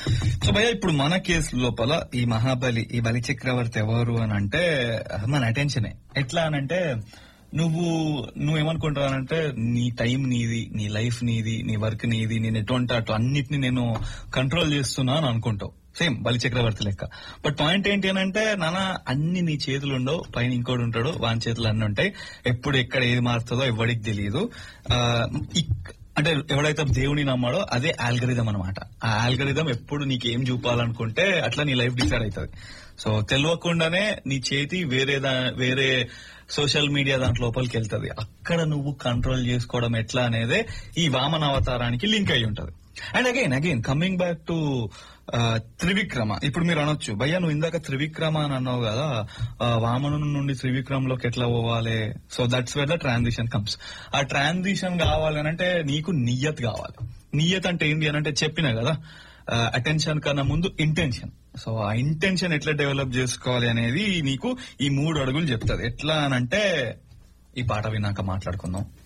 so భయ్య ఇప్పుడు మన కేసు లోపల ఈ మహాబలి ఈ బలి చక్రవర్తి ఎవరు అని అంటే మన అటెన్షనే ఎట్లా అని అంటే నువ్వు నువ్వేమనుకుంటావు అంటే నీ టైం నీది నీ లైఫ్ నీది నీ వర్క్ నీది నేను ఎటువంటి అటు అన్నిటిని నేను కంట్రోల్ చేస్తున్నా అని అనుకుంటావు సేమ్ బలి చక్రవర్తి లెక్క బట్ పాయింట్ ఏంటి అని అంటే నాన్న అన్ని నీ చేతులు ఉండవు పైన ఇంకోటి ఉంటాడు వాని చేతులు అన్ని ఉంటాయి ఎప్పుడు ఎక్కడ ఏది మారుతుందో ఎవరికి తెలియదు ఆ, ఇక్- అంటే ఎవడైతే దేవుని నమ్మాడో అదే ఆల్గరిథం అనమాట ఆ ఆల్గరిథం ఎప్పుడు నీకు ఏం చూపాలనుకుంటే అట్లా నీ లైఫ్ డిసైడ్ అవుతుంది సో తెలియకుండానే నీ చేతి వేరే దా- వేరే సోషల్ మీడియా దాంట్లో లోపలికి వెళ్తుంది అక్కడ నువ్వు కంట్రోల్ చేసుకోవడం ఎట్లా అనేదే ఈ వామన అవతారానికి లింక్ అయి ఉంటది and again again coming back to Trivikrama ఇప్పుడు మీరు అనొచ్చు భయ్యా నువ్వు ఇందాక త్రివిక్రమ అని అన్నావు కదా ఆ, వామను నుండి త్రివిక్రమలోకి ఎట్లా పోవాలి so that's where the transition comes ఆ ట్రాన్సిషన్ కావాలి అని అంటే నీకు నియత్ కావాలి నియత్ అంటే ఏంటి అని అంటే చెప్పిన కదా అటెన్షన్ కన్నా ముందు ఇంటెన్షన్ సో ఆ ఇంటెన్షన్ ఎట్లా డెవలప్ చేసుకోవాలి అనేది నీకు ఈ మూడు అడుగులు చెప్తుంది ఎట్లా అని అంటే ఈ పాట విన్నాక మాట్లాడుకుందాం